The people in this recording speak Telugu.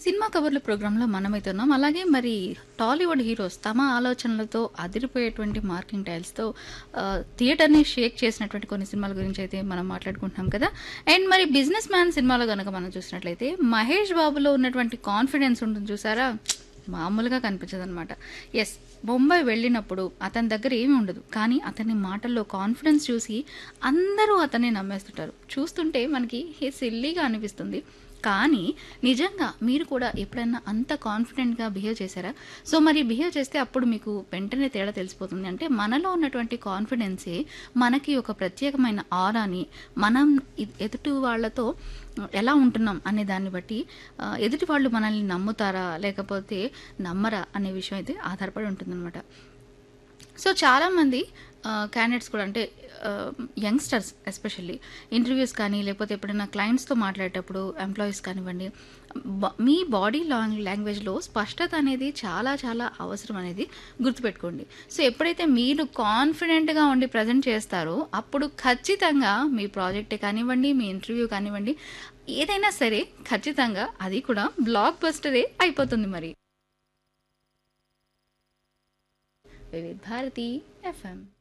సినిమా కబుర్ల ప్రోగ్రాంలో మనమైతే ఉన్నాం అలాగే మరి టాలీవుడ్ హీరోస్ తమ ఆలోచనలతో అదిరిపోయేటువంటి మార్కింగ్ టైల్స్తో ఆ, థియేటర్ని షేక్ చేసినటువంటి కొన్ని సినిమాల గురించి అయితే మనం మాట్లాడుకుంటున్నాం కదా అండ్ మరి బిజినెస్ మ్యాన్ సినిమాలో కనుక మనం చూసినట్లయితే మహేష్ బాబులో ఉన్నటువంటి కాన్ఫిడెన్స్ ఉంటుంది చూసారా మామూలుగా కనిపించదు అనమాట ఎస్ బొంబాయి వెళ్ళినప్పుడు అతని దగ్గర ఏమీ ఉండదు కానీ అతని మాటల్లో కాన్ఫిడెన్స్ చూసి అందరూ అతన్ని నమ్మేస్తుంటారు చూస్తుంటే మనకి హే సిల్లీగా అనిపిస్తుంది కానీ నిజంగా మీరు కూడా ఎప్పుడైనా అంత కాన్ఫిడెంట్గా బిహేవ్ చేశారా సో మరి బిహేవ్ చేస్తే అప్పుడు మీకు వెంటనే తేడా తెలిసిపోతుంది అంటే మనలో ఉన్నటువంటి కాన్ఫిడెన్సే మనకి ఒక ప్రత్యేకమైన ఆరాని మనం ఇ- ఎదుటి వాళ్ళతో ఎలా ఉంటున్నాం అనే దాన్ని బట్టి ఆ, ఎదుటి వాళ్ళు మనల్ని నమ్ముతారా లేకపోతే నమ్మరా అనే విషయం అయితే ఆధారపడి ఉంటుందన్నమాట సో చాలామంది క్యాండిడేట్స్ కూడా అంటే యంగ్స్టర్స్ ఎస్పెషల్లీ ఇంటర్వ్యూస్ కానీ లేకపోతే ఎప్పుడైనా క్లయింట్స్తో మాట్లాడేటప్పుడు ఎంప్లాయీస్ కానివ్వండి బ- మీ బాడీ లాంగ్ లాంగ్వేజ్లో స్పష్టత అనేది చాలా చాలా అవసరం అనేది గుర్తుపెట్టుకోండి సో ఎప్పుడైతే మీరు కాన్ఫిడెంట్గా ఉండి ప్రజెంట్ చేస్తారో అప్పుడు ఖచ్చితంగా మీ ప్రాజెక్టే కానివ్వండి మీ ఇంటర్వ్యూ కానివ్వండి ఏదైనా సరే ఖచ్చితంగా అది కూడా బ్లాక్ బస్టరే అయిపోతుంది మరి వివిధ భారతి ఎఫ్ఎం